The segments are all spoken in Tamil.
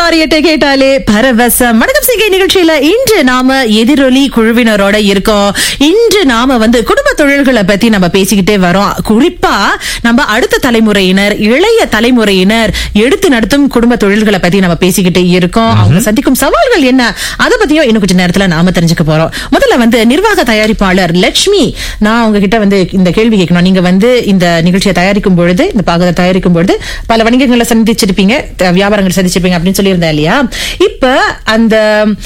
ஆறு எட்டு கேட்டாலே பரவசம் வணக்கம் சிங்கை நிகழ்ச்சியில இன்று நாம எதிரொலி குழுவினரோட இருக்கோம் இன்று நாம வந்து குடும்ப தொழில்களை பத்தி நம்ம பேசிக்கிட்டே வரோம் குறிப்பா நம்ம அடுத்த தலைமுறையினர் இளைய தலைமுறையினர் எடுத்து நடத்தும் குடும்ப தொழில்களை பத்தி நம்ம பேசிக்கிட்டே இருக்கோம் அவங்க சந்திக்கும் சவால்கள் என்ன அதை பத்தியும் இன்னும் கொஞ்ச நேரத்துல நாம தெரிஞ்சுக்க போறோம் முதல்ல வந்து நிர்வாக தயாரிப்பாளர் லட்சுமி நான் உங்ககிட்ட வந்து இந்த கேள்வி கேட்கணும் நீங்க வந்து இந்த நிகழ்ச்சியை தயாரிக்கும் பொழுது இந்த பாகத்தை தயாரிக்கும் பொழுது பல வணிகங்களை சந்திச்சிருப்பீங்க த- வியாபாரங்களை சந்திச்சிருப்பீங்க அப்படின்னு சொல்லியிருந்தேன் இல்லையா இப்ப அந்த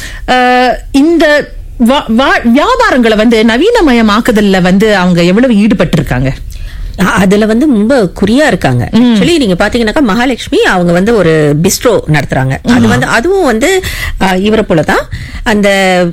அஹ், இந்த வா- வா- வியாபாரங்களை வந்து நவீனமயமாக்குதல்ல வந்து அவங்க எவ்வளவு ஈடுபட்டு இருக்காங்க அ- அதுல வந்து ரொம்ப குறியா இருக்காங்க ஆக்சுவலி நீங்க பாத்தீங்கன்னாக்கா மகாலட்சுமி அவங்க வந்து ஒரு பிஸ்ட்ரோ நடத்துறாங்க அது வந்து அதுவும் வந்து அ, இவரை போலதான் அந்த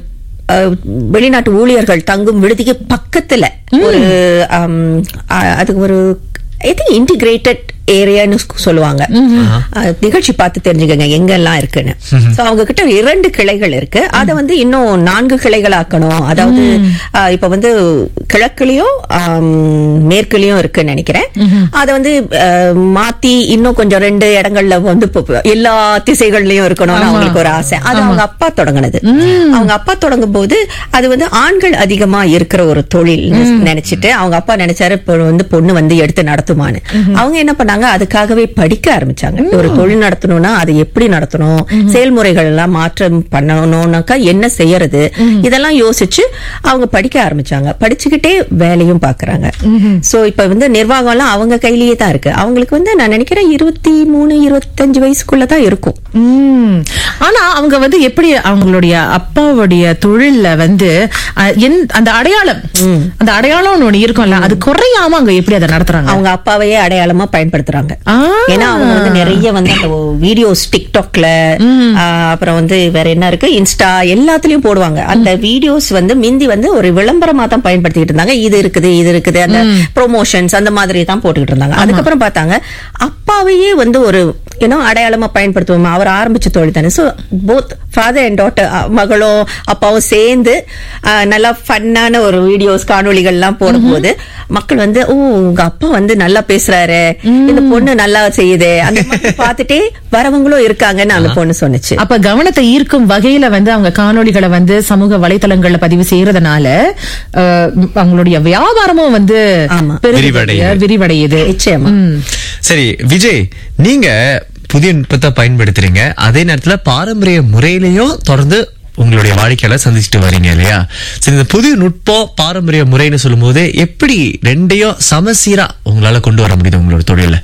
அ, வெளிநாட்டு ஊழியர்கள் தங்கும் விடுதிக்கு பக்கத்துல ஒரு அம், அ, அது ஒரு ஐ திங்க் இன்டிகிரேட்டட் ஏரியான்னு சொல்லுவாங்க அ, நிகழ்ச்சி பார்த்து தெரிஞ்சுக்கங்க எங்கெல்லாம் இருக்குன்னு சோ அவங்க கிட்ட இரண்டு கிளைகள் இருக்கு அத வந்து இன்னும் நான்கு கிளைகள் ஆக்கணும் அதாவது அ, இப்ப வந்து கிழக்குலயும் ஆம், மேற்குலயும் இருக்குன்னு நினைக்கிறேன் அத வந்து அ, மாத்தி இன்னும் கொஞ்சம் ரெண்டு இடங்கள்ல வந்து இப்ப எல்லா திசைகள்லயும் இருக்கணும்னு அவங்களுக்கு ஒரு ஆசை அது அவங்க அப்பா தொடங்குனது அவங்க அப்பா தொடங்கும் போது அது வந்து ஆண்கள் அதிகமா இருக்கிற ஒரு தொழில் நினைச்சிட்டு அவங்க அப்பா நினைச்சாரு இப்ப வந்து பொண்ணு வந்து எடுத்து நடத்துமான்னு அவங்க என்ன பண்ணாங்க அதுக்காகவே படிக்க ஆரம்பிச்சாங்க ஒரு தொழில் நடத்தணும்னா அதை எப்படி நடத்தணும் செயல்முறைகள் எல்லாம் மாற்றம் பண்ணணும்னாக்கா என்ன செய்யறது இதெல்லாம் யோசிச்சு அவங்க படிக்க ஆரம்பிச்சாங்க படிச்சுக்கிட்டே வேலையும் பாக்குறாங்க சோ இப்ப வந்து நிர்வாகம் எல்லாம் அவங்க கையிலேயே தான் இருக்கு அவங்களுக்கு வந்து நான் நினைக்கிறேன் இருபத்தி மூணு இருபத்தஞ்சு வயசுக்குள்ளதான் இருக்கும் உம். ஆனா அவங்க வந்து எப்படி அவங்களுடைய அப்பாவுடைய தொழில்ல வந்து அஹ், எந்த- அந்த அடையாளம் அந்த அடையாளம் ஒண்ணு இருக்கும்ல அது குறையாம அவங்க எப்படி அதை நடத்துறாங்க அவங்க அப்பாவையே அடையாளமா பயன்படுத்துறாங்க ஆ. ஏன்னா அவங்க வந்து நிறைய வந்து அந்த வீடியோஸ் டிக்டாக்ல அப்புறம் வந்து வேற என்ன இருக்கு இன்ஸ்டா எல்லாத்துலயும் போடுவாங்க அந்த வீடியோஸ் வந்து மிந்தி வந்து ஒரு விளம்பரமா தான் பயன்படுத்திட்டு இருந்தாங்க இது இருக்குது இது இருக்குது அந்த ப்ரொமோஷன்ஸ் அந்த மாதிரி தான் போட்டுக்கிட்டு இருந்தாங்க அதுக்கப்புறம் பார்த்தாங்க அப்பாவையே வந்து ஒரு ஏன்னா அடையாளமா பயன்படுத்துவோம் அவர் ஆரம்பிச்ச தொழில் தானே so both father and daughter மகளும் அப்பாவும் சேர்ந்து அஹ், நல்லா ஃபன்னான ஒரு வீடியோஸ் காணொளிகள்லாம் போடும்போது மக்கள் வந்து ஓ உங்க அப்பா வந்து நல்லா பேசுறாரு இந்த பொண்ணு நல்லா செய்யுது அந்த மாதிரி பார்த்துட்டே வரவங்களும் இருக்காங்கன்னு அந்த பொண்ணு சொன்னுச்சு அப்ப கவனத்தை ஈர்க்கும் வகையில வந்து அவங்க காணொளிகளை வந்து சமூக வலைத்தளங்கள்ல பதிவு செய்யறதுனால அஹ், அவங்களுடைய வியாபாரமும் வந்து ஆமா. பெருகுது, விரிவடையுது. விரிவடையுது நிச்சயமா சரி விஜய் நீங்க புதிய நுட்பத்தை பயன்படுத்துறீங்க அதே நேரத்துல பாரம்பரிய முறையிலையும் தொடர்ந்து உங்களுடைய வாடிக்கையாளர் சந்திச்சுட்டு வரீங்க இல்லையா சரி இந்த புதிய நுட்பம் பாரம்பரிய முறைன்னு சொல்லும்போது எப்படி ரெண்டையும் சமசீரா உங்களால கொண்டு வர முடியுது உங்களோட தொழில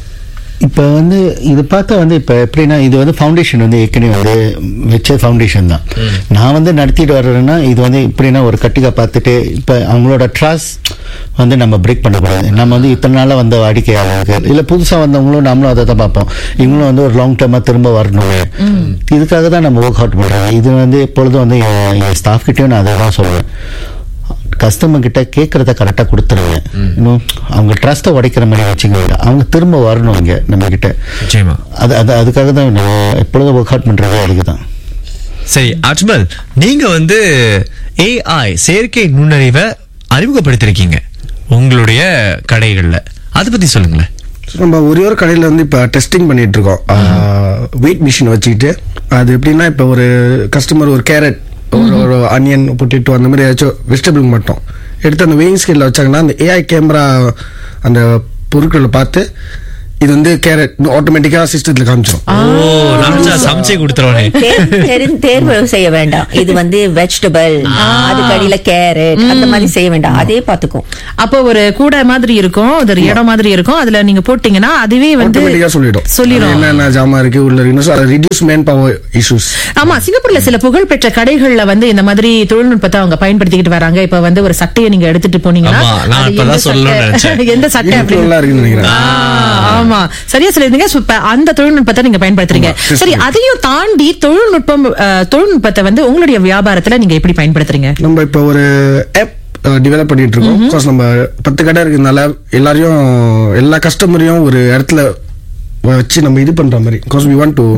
இப்போ வந்து இது பார்த்தா வந்து இப்போ எப்படின்னா இது வந்து ஃபவுண்டேஷன் வந்து ஏற்கனவே வந்து வச்ச ஃபவுண்டேஷன் தான் நான் வந்து நடத்திட்டு வர்றேன்னா இது வந்து எப்படின்னா ஒரு கட்டிக்கா பார்த்துட்டு இப்போ அவங்களோட ட்ரஸ்ட் வந்து நம்ம பிரேக் பண்ணக்கூடாது நம்ம வந்து இத்தனை நாளாக வந்த வாடிக்கையாளர்கள் இல்லை புதுசாக வந்தவங்களும் நம்மளும் அதை தான் பார்ப்போம் இவங்களும் வந்து ஒரு லாங் டேர்மாக திரும்ப வரணும் இதுக்காக தான் நம்ம ஒர்க் அவுட் பண்ணுறோம் இது வந்து எப்பொழுதும் வந்து என் என் ஸ்டாஃப் கிட்டேயும் நான் அதை தான் சொல்லுவேன் கஸ்டமர் கிட்ட கேட்கறத கரெக்டாக கொடுத்துருங்க இன்னும் அவங்க ட்ரஸ்ட்டை உடைக்கிற மாதிரி வச்சுக்கோங்க அவங்க திரும்ப வரணும் இங்கே நம்ம கிட்ட நிச்சயமா அது அது அதுக்காக தான் நான் எப்பொழுதும் ஒர்க் அவுட் பண்ணுறதே அதுக்கு தான் சரி அஜ்மல் நீங்க வந்து ஏஐ செயற்கை நுண்ணறிவை அறிமுகப்படுத்திருக்கீங்க உங்களுடைய கடைகள்ல அதை பத்தி சொல்லுங்களேன் நம்ம ஒரே ஒரு கடையில் வந்து இப்போ டெஸ்டிங் பண்ணிட்டு இருக்கோம் வெயிட் மிஷின் வச்சுக்கிட்டு அது எப்படின்னா இப்போ ஒரு கஸ்டமர் ஒரு கேரட் ஒரு ஒரு அனியன் பொட்டேட்டோ அந்த மாதிரி ஏதாச்சும் வெஜிடபிள் மட்டும் எடுத்து அந்த வெயிங் ஸ்கேலில் வச்சாங்கன்னா அந்த ஏஐ கேமரா அந்த பொருட்களை பார்த்து இது வந்து கேரட் ஆட்டோமேட்டிக்காக சிஸ்டத்தில் காமிச்சிடும் ஓ நினைச்சா சமைச்சே கொடுத்துருவானே தேர்வு- தெரி- தேர்வு செய்ய வேண்டாம் இது வந்து வெஜிடபிள் அதுக்கு அடியில கேரட் அந்த மாதிரி செய்ய வேண்டாம் அதே பாத்துக்கும் அப்போ ஒரு கூடை மாதிரி இருக்கும் அது ஒரு இடம் மாதிரி இருக்கும் அதுல நீங்க போட்டீங்கன்னா அதுவே வந்து ஆட்டோமேட்டிக்காக சொல்லிடும் சொல்லிடும் அது என்னென்ன ஜாமான் இருக்கு உள்ள இருக்குன்னு அதை ரிடியூஸ் மேன் பவர் இஷ்யூஸ் ஆமா சிங்கப்பூர்ல சில புகழ்பெற்ற கடைகள்ல வந்து இந்த மாதிரி தொழில்நுட்பத்தை அவங்க பயன்படுத்திக்கிட்டு வராங்க இப்ப வந்து ஒரு சட்டையை நீங்க எடுத்துட்டு போனீங்கன்னா ஆமா, நான் அது இப்பதான் எந்த சொல்லணும்னு சட்டை- நினைச்சேன். எந்த சட்டை அப்படின்னு நல்லா இருக்குன்னு நினைக்கிறேன் ஆ, ஆமா சரியா சொல்லிருந்தீங்க சோ, இப்ப அந்த தொழில்நுட்பத்தை நீங்க பயன்படுத்துறீங்க ஆமா, சரி அதையும் தாண்டி தொழில்நுட்பம் அஹ், தொழில்நுட்பத்தை வந்து உங்களுடைய வியாபாரத்துல நீங்க எப்படி பயன்படுத்துறீங்க நம்ம இப்போ ஒரு ஆப் டெவலப் பண்ணிட்டு இருக்கோம் பிகாஸ் நம்ம பத்து கடை இருக்கிறதுனால எல்லாரையும் எல்லா கஸ்டமரையும் ஒரு இடத்துல வச்சு நம்ம இது பண்ற மாதிரி because we want to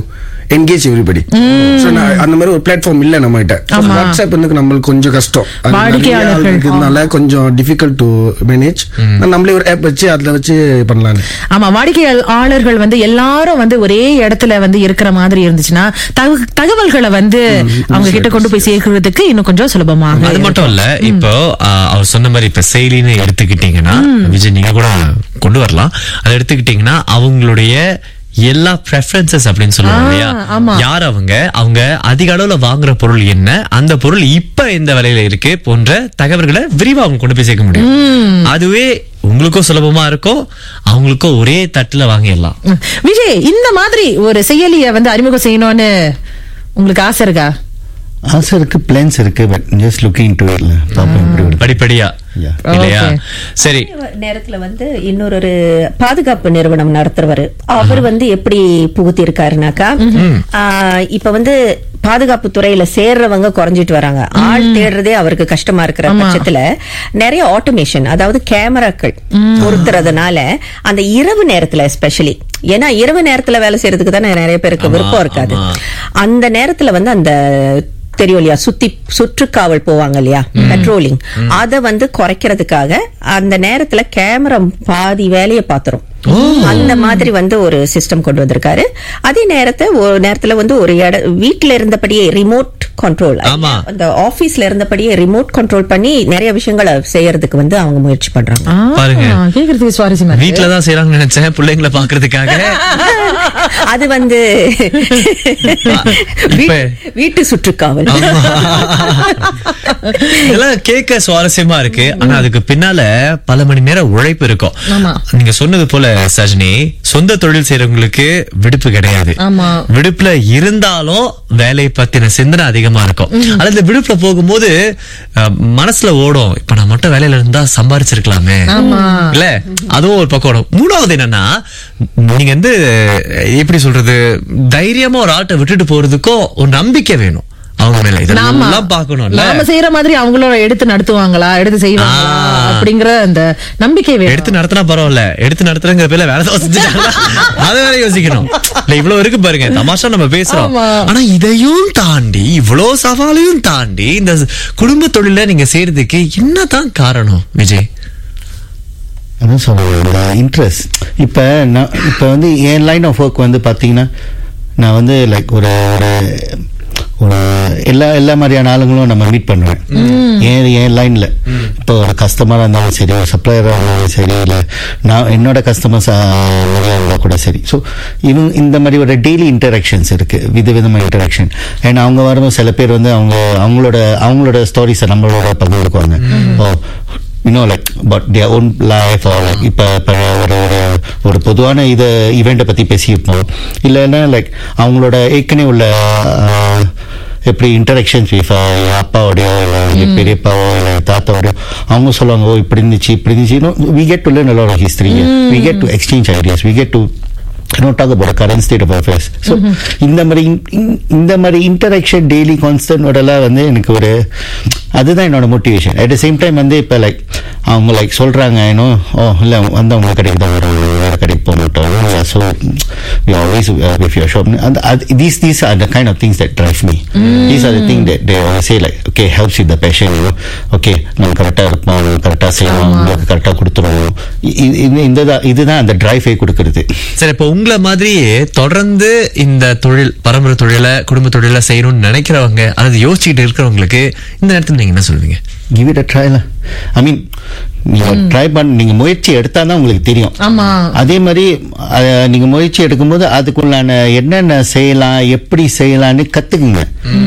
engage everybody so அந்த மாதிரி ஒரு பிளாட்ஃபார்ம் இல்ல நம்ம கிட்ட வாட்ஸ்அப் வந்து நம்மளுக்கு கொஞ்சம் கஷ்டம் அது நிறைய ஆள் வாடிக்கையாளர்கள். இருக்கிறதுனால கொஞ்சம் டிஃபிகல்ட் டு மேனேஜ் நம்மளே ஒரு ஆப் வச்சு அதுல வச்சு பண்ணலான்னு ஆமா வாடிக்கையாளர்கள் வந்து எல்லாரும் வந்து ஒரே இடத்துல வந்து இருக்கிற மாதிரி இருந்துச்சுன்னா தக- தகவல்களை வந்து அவங்க கிட்ட கொண்டு போய் சேர்க்கறதுக்கு இன்னும் கொஞ்சம் சுலபமாக அது மட்டும் இல்ல இப்போ ஆ, அவர் சொன்ன மாதிரி இப்ப செயலின்னு எடுத்துக்கிட்டீங்கன்னா விஜய் நீங்க கூட கொண்டு வரலாம் அதை எடுத்துக்கிட்டீங்கன்னா அவங்களுடைய எல்லா ப்ரெஃபரன்சஸ் அப்படின்னு சொல்லுவாங்க இல்லையா ஆமா. யார் அவங்க அவங்க அதிக அளவுல வாங்குற பொருள் என்ன அந்த பொருள் இப்ப எந்த விலையில இருக்கு போன்ற தகவல்களை விரிவா அவங்க கொண்டு போய் சேர்க்க முடியும் அதுவே உங்களுக்கும் சுலபமா இருக்கும் அவங்களுக்கும் ஒரே தட்டுல வாங்கிடலாம் ம். விஜய் இந்த மாதிரி ஒரு செயலிய வந்து அறிமுகம் செய்யணும்னு உங்களுக்கு ஆசை இருக்கா ஆசை இருக்கு பிளான்ஸ் இருக்கு பட் ஜஸ்ட் லுக்கிங் டு இட்ல பாப்போம் எப்படி வருது படிப்படியா Yeah. இல்லையா Okay. சரி நேரத்துல வந்து இன்னொரு ஒரு பாதுகாப்பு நிறுவனம் நடத்துறவர் அவர் வந்து எப்படி புகுத்தி இருக்காருனாக்கா இப்ப வந்து பாதுகாப்பு துறையில சேர்றவங்க குறைஞ்சிட்டு வராங்க ஆள் தேடுறதே அவருக்கு கஷ்டமா இருக்கிற பட்சத்துல நிறைய ஆட்டோமேஷன் அதாவது கேமராக்கள் பொருத்துறதுனால அந்த இரவு நேரத்துல எஸ்பெஷலி ஏன்னா இரவு நேரத்துல வேலை செய்யறதுக்கு தானே நிறைய பேருக்கு விருப்பம் இருக்காது ஆமா. அந்த நேரத்துல வந்து அந்த தெரியும் இல்லையா சுத்தி சுற்றுக்காவல் போவாங்க இல்லையா பெட்ரோலிங் அத வந்து குறைக்கிறதுக்காக அந்த நேரத்துல கேமரா பாதி வேலையை பாத்துரும் அந்த மாதிரி வந்து ஒரு சிஸ்டம் கொண்டு வந்திருக்காரு அதே நேரத்தை ஒரு நேரத்துல வந்து ஒரு இட வீட்ல இருந்தபடியே ரிமோட் கண்ட்ரோல் ஆமா. அந்த ஆபீஸ்ல இருந்தபடியே ரிமோட் கண்ட்ரோல் பண்ணி நிறைய விஷயங்களை செய்யறதுக்கு வந்து அவங்க முயற்சி பண்றாங்க ஆ, பாருங்க. கேக்குறதுக்கு சுவாரஸ்யமா இருக்கு. வீட்டுலதான் செய்யறாங்கன்னு நினைச்சேன் பிள்ளைங்களை பாக்குறதுக்காக அது வந்து இப்ப- வீ- வீட்டு சுற்றுக்காவல் இதெல்லாம் கேட்க சுவாரஸ்யமா இருக்கு ஆனா அதுக்கு பின்னால பல மணி நேரம் உழைப்பு இருக்கும் ஆமா. நீங்க சொன்னது போல சஜினி சொந்த தொழில் செய்யறவங்களுக்கு விடுப்பு கிடையாது ஆமா. விடுப்புல இருந்தாலும் வேலையை பத்தின சிந்தனை அதிகமா இருக்கும் ஆனா இந்த விடுப்புல போகும்போது அஹ், மனசுல ஓடும் இப்ப நான் மட்டும் வேலையில இருந்தா சம்பாரிச்சிருக்கலாமே ஆமா. இல்ல அதுவும் ஒரு பக்கம் ஓடும் மூணாவது என்னன்னா நீங்க வந்து எப்படி சொல்றது தைரியமா ஒரு ஆட்டை விட்டுட்டு போறதுக்கும் ஒரு நம்பிக்கை வேணும் அவங்க மேல நாம இதெல்லாம் பாக்கணும்ல நாம செய்யற மாதிரி அவங்களும் எடுத்து நடத்துவாங்களா எடுத்து செய்வாங்களா ஆ. அப்படிங்கிற அந்த நம்பிக்கை வேணும் எடுத்து நடத்தினா பரவாயில்ல எடுத்து நடத்துறங்கிற பேர்ல வேலை தான் செஞ்சுட்டாங்க அதை வேற யோசிக்கணும் இல்ல இவ்வளவு இருக்கு பாருங்க தமாஷா நம்ம பேசுறோம் ஆமா. ஆனா இதையும் தாண்டி இவ்வளவு சவாலையும் தாண்டி இந்த குடும்ப தொழில நீங்க செய்யறதுக்கு என்னதான் காரணம் விஜய் அதான் சொல்றேன் இந்த இன்ட்ரெஸ்ட் இப்போ நான் இப்போ வந்து என் லைன் ஆஃப் ஒர்க் வந்து பார்த்தீங்கன்னா நான் வந்து லைக் ஒரு ஒரு ஒரு எல்லா எல்லா மாதிரியான ஆளுங்களும் நம்ம மீட் பண்ணுவேன் என் என் லைனில் இப்போ ஒரு கஸ்டமராக இருந்தாலும் சரி ஒரு சப்ளையராக இருந்தாலும் சரி இல்லை நான் என்னோட கஸ்டமர்ஸ் இருந்தால் கூட சரி ஸோ இவங்க இந்த மாதிரி ஒரு டெய்லி இன்டராக்ஷன்ஸ் இருக்குது வித விதமாக இன்டராக்ஷன் ஏன்னா அவங்க வரும்போது சில பேர் வந்து அவங்க அவங்களோட அவங்களோட ஸ்டோரிஸை நம்மளோட பகிர்ந்துக்குவாங்க ஓ இன்னும் like but their own life like இப்போ இப்போ ஒரு ஒரு ஒரு பொதுவான இதை இவெண்ட்டை பற்றி பேசியிருப்போம் இல்லைன்னா லைக் அவங்களோட ஏற்கனவே உள்ள ஆஹ், எப்படி இன்டராக்ஷன்ஸ் வித் அப்பாவோடையோ இல்லை பெரியப்பாவோ இல்லை தாத்தாவோடையோ அவங்க சொல்லுவாங்க ஓ இப்படி இருந்துச்சு இப்படி இருந்துச்சு we get to learn a lot of history we get to exchange ideas we get to not talk about the current state of affairs so இந்த மாதிரி in- in- இந்த மாதிரி இன்டராக்ஷன் டெய்லி கான்ஸ்டன்டோடலாம் வந்து எனக்கு ஒரு அதுதான் என்னோட motivation at the same time வந்து இப்போ லைக் அவங்க லைக் சொல்கிறாங்க இன்னும் ஓ இல்லை வந்து அவங்க கடைக்கு தான் வரும் வேறு கடைக்கு போக மாட்டோம் so we always with your shop அந்த அது these these are the kind of things that drive me these are the thing that they say like okay helps with the passion okay நம்ம கரெக்டாக இருப்போம் கரெக்டாக செய்வோம் உங்களுக்கு கரெக்டாக கொடுத்துருவோம் இ- இ- இந்த இந்த இதுதான் அந்த டிரைவே கொடுக்கறது சரி இப்ப உங்களை மாதிரியே தொடர்ந்து இந்த தொழில் பரம்பரை தொழில குடும்ப தொழில செய்யணும்னு நினைக்கிறவங்க அதாவது யோசிச்சுட்டு இருக்கிறவங்களுக்கு இந்த நேரத்துல நீங்க என்ன சொல்லுவீங்க கிவ் இட் அ ட்ரைல ஐ மீன் நீங்க ட்ரை பண்ண நீங்க முயற்சி எடுத்தா தான் உங்களுக்கு தெரியும் ஆமா அதே மாதிரி அஹ், நீங்க முயற்சி எடுக்கும்போது அதுக்குள்ளான என்னென்ன செய்யலாம் எப்படி செய்யலாம்னு கத்துக்குங்க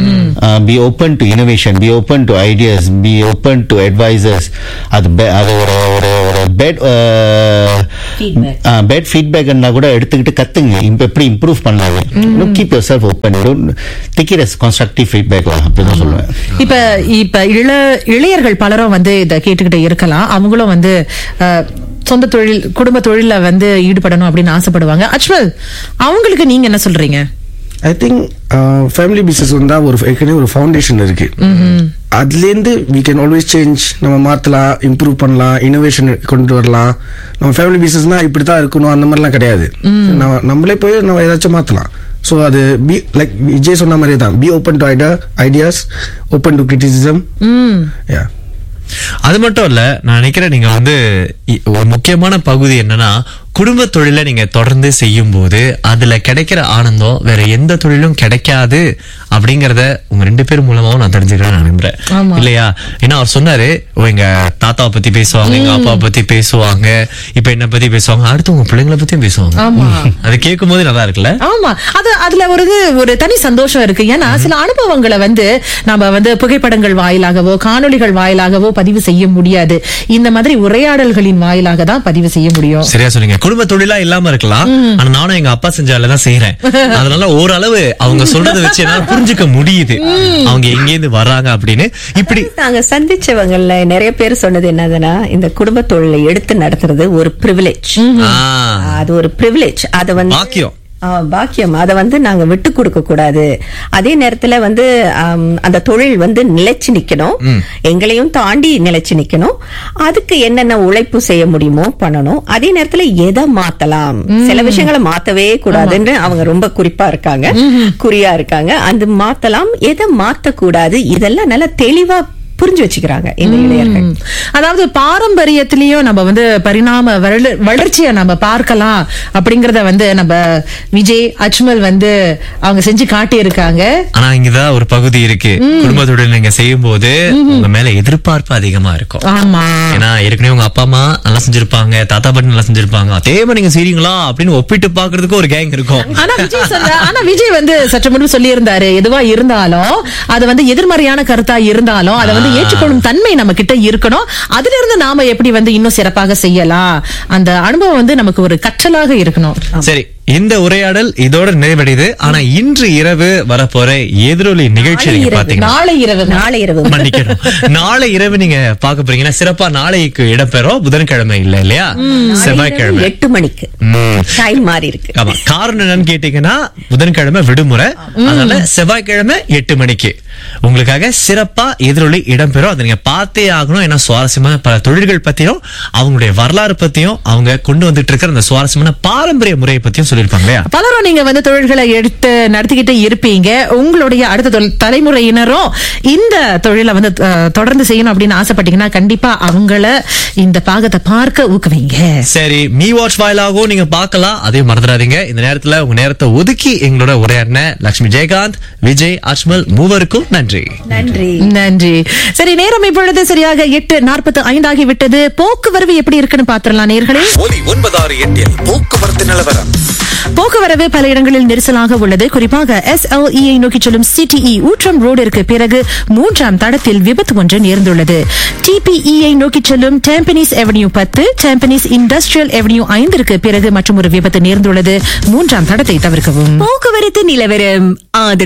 be open to innovation be open to ideas be open to advisors அது be- அது ஒரு ஒரு ஒரு பெட் Feedback. பேட் ஃபீட்பேக்னா கூட எடுத்துக்கிட்டு கத்துங்க இப்ப எப்படி இம்ப்ரூவ் பண்ணலாம் keep yourself open don't take it as constructive feedback அப்படிதான் சொல்லுவேன் இப்ப இப்ப இள இளையர்கள் பலரும் வந்து இத கேட்டுக்கிட்டு இருக்கலாம் அவங்களும் வந்து அஹ், சொந்த தொழில் குடும்ப தொழில வந்து ஈடுபடணும் அப்படின்னு ஆசைப்படுவாங்க அஜ்மல் அவங்களுக்கு நீங்க என்ன சொல்றீங்க ஐ திங்க் ஃபேமிலி பிசினஸ் வந்தா ஒரு ஏற்கனவே ஒரு ஃபவுண்டேஷன் இருக்கு அதுலேருந்து வி கேன் ஆல்வேஸ் சேஞ்ச் நம்ம மாற்றலாம் இம்ப்ரூவ் பண்ணலாம் இனோவேஷன் கொண்டு வரலாம் நம்ம ஃபேமிலி பிசினஸ்னா இப்படி தான் இருக்கணும் அந்த மாதிரிலாம் கிடையாது நம்ம நம்மளே போய் நம்ம ஏதாச்சும் மாற்றலாம் ஸோ அது பி லைக் விஜய் சொன்ன மாதிரியே தான் be open to idea ideas open to criticism ya அது மட்டும் இல்ல நான் நினைக்கிறேன் நீங்க வந்து இ- ஒரு முக்கியமான பகுதி என்னன்னா குடும்ப தொழிலை நீங்க தொடர்ந்து செய்யும் போது அதுல கிடைக்கிற ஆனந்தம் வேற எந்த தொழிலும் கிடைக்காது அப்படிங்கறத உங்க ரெண்டு பேர் மூலமாவும் நான் தெரிஞ்சுக்கிறேன் நான் நம்புறேன் ஆமா. இல்லையா ஏன்னா அவர் சொன்னாரு ஓ, எங்க தாத்தாவை பத்தி பேசுவாங்க எங்க அப்பாவை பத்தி பேசுவாங்க இப்ப என்ன பத்தி பேசுவாங்க அடுத்து உங்க பிள்ளைங்களை பத்தியும் பேசுவாங்க ஆமா. அது கேட்கும் போது நல்லா இருக்குல்ல ஆமா அது அதுல ஒரு இது- ஒரு தனி சந்தோஷம் இருக்கு ஏன்னா சில அனுபவங்களை வந்து நம்ம வந்து புகைப்படங்கள் வாயிலாகவோ காணொளிகள் வாயிலாகவோ பதிவு செய்ய முடியாது இந்த மாதிரி உரையாடல்களின் வாயிலாக தான் பதிவு செய்ய முடியும் சரியா சொன்னீங்க குடும்ப தொழிலா இல்லாம இருக்கலாம் ஆனா நானும் எங்க அப்பா செஞ்ச வேலை தான் செய்யறேன் அதனால ஓரளவு அவங்க சொல்றதை வச்சு என்னால புரிஞ்சுக்க முடியுது அவங்க எங்க இருந்து வர்றாங்க அப்படின்னு இப்படி நாங்க சந்திச்சவங்கல்ல நிறைய பேர் சொன்னது என்னதுன்னா இந்த குடும்ப தொழிலை எடுத்து நடத்துறது ஒரு பிரிவிலேஜ் ஆ, அது ஒரு பிரிவிலேஜ் அத வந்து பாக்கியம். ஆ, பாக்கியம் அதை வந்து நாங்க விட்டு கொடுக்க கூடாது அதே நேரத்துல வந்து ஆம், அந்த தொழில் வந்து நிலைச்சு நிக்கணும் எங்களையும் தாண்டி நிலைச்சு நிக்கணும் அதுக்கு என்னென்ன உழைப்பு செய்ய முடியுமோ பண்ணணும் அதே நேரத்துல எதை மாத்தலாம் சில விஷயங்களை மாத்தவே கூடாதுன்னு அவங்க ரொம்ப குறிப்பா இருக்காங்க குறியா இருக்காங்க அது மாத்தலாம் எதை மாத்தக்கூடாது இதெல்லாம் நல்லா தெளிவா புரிஞ்சு வச்சுக்கிறாங்க இந்த இளைஞர்கள் ம். அதாவது பாரம்பரியத்திலயும் நம்ம வந்து பரிணாம வள- வளர்ச்சியை நம்ம பார்க்கலாம் அப்படிங்கறத வந்து நம்ம விஜய் அஜ்மல் வந்து அவங்க செஞ்சு காட்டி இருக்காங்க ஆனா இங்கதான் ஒரு பகுதி இருக்கு குடும்ப தொழில் நீங்க செய்யும் போது உங்க மேல எதிர்பார்ப்பு அதிகமா இருக்கும் ஆமா ஏன்னா ஏற்கனவே உங்க அப்பா அம்மா நல்லா செஞ்சிருப்பாங்க தாத்தா பாட்டி நல்லா செஞ்சிருப்பாங்க அதே மாதிரி நீங்க செய்றீங்களா அப்படின்னு ஒப்பிட்டு பாக்குறதுக்கு ஒரு கேங் இருக்கும் ஆனா விஜய் சொல்ல ஆனா விஜய் வந்து சற்று முன்பு சொல்லி இருந்தாரு எதுவா இருந்தாலும் அது வந்து எதிர்மறையான கருத்தா இருந்தாலும் அதை வந்து ஏற்றுக்கொள்ளும் தன்மை நம்ம கிட்ட இருக்கணும் அதுல இருந்து நாம எப்படி வந்து இன்னும் சிறப்பாக செய்யலாம் அந்த அனுபவம் வந்து நமக்கு ஒரு கற்றலாக இருக்கணும் சரி இந்த உரையாடல் இதோட நிறைவடையுது ஆனா இன்று இரவு வரப்போற எதிரொலி நிகழ்ச்சி நீங்க பாத்தீங்கன்னா நாளை இரவு நாளை இரவு மன்னிக்கணும் நாளை இரவு நீங்க பார்க்க போறீங்கன்னா சிறப்பா நாளைக்கு இடம்பெறும் புதன்கிழமை இல்ல இல்லையா செவ்வாய்க்கிழமை எட்டு மணிக்கு ம். டைம் மாறி இருக்கு ஆமா காரணம் என்னன்னு கேட்டீங்கன்னா புதன்கிழமை விடுமுறை அதனால செவ்வாய்க்கிழமை எட்டு மணிக்கு உங்களுக்காக சிறப்பா எதிரொலி இடம்பெறும் அதை நீங்க பார்த்தே ஆகணும் ஏன்னா சுவாரஸ்யமான பல தொழில்கள் பத்தியும் அவங்களுடைய வரலாறு பத்தியும் அவங்க கொண்டு வந்துட்டு இருக்கிற அந்த சுவாரஸ்யமான பாரம்பரிய முறையை பத்தியும் சொல்லியிருப்பாங்க இல்லையா பலரும் நீங்க வந்து தொழில்களை எடுத்து நடத்திக்கிட்டே இருப்பீங்க உங்களுடைய அடுத்த தொழில் தலைமுறையினரும் இந்த தொழிலை வந்து அஹ், தொடர்ந்து செய்யணும் அப்படின்னு ஆசைப்பட்டீங்கன்னா கண்டிப்பா அவங்கள இந்த பாகத்தை பார்க்க ஊக்குவீங்க சரி மீ வாட்ச் வாயிலாகவும் நீங்க பார்க்கலாம் அதையும் மறந்துடாதீங்க இந்த நேரத்துல உங்க நேரத்தை ஒதுக்கி எங்களோட உரையாடின லட்சுமி ஜெயகாந்த் விஜய் அஜ்மல் மூவருக்கும் நன்றி நன்றி நன்றி சரி நேரம் இப்பொழுது சரியாக எட்டு நாற்பத்தி ஐந்தாகி விட்டது போக்குவரவு எப்படி இருக்குன்னு பாத்திரலாம் நேர்களே ஒலி ஒன்பதாறு எட்டில் போக்குவரத்து நிலவரம் போக்குவரவு பல இடங்களில் நெரிசலாக உள்ளது குறிப்பாக எஸ் ஐ நோக்கி செல்லும் சிடிஇ ஊற்றம் ரோடிற்கு பிறகு மூன்றாம் தடத்தில் விபத்து ஒன்று நேர்ந்துள்ளது டிபிஇஐ நோக்கி செல்லும் டேம்பனிஸ் எவன்யூ பத்து டேம்பனிஸ் இண்டஸ்ட்ரியல் எவன்யூ ஐந்திற்கு பிறகு மற்றும் ஒரு விபத்து நேர்ந்துள்ளது மூன்றாம் தடத்தை தவிர்க்கவும் போக்குவரத்து நிலவரம் ஆதரவு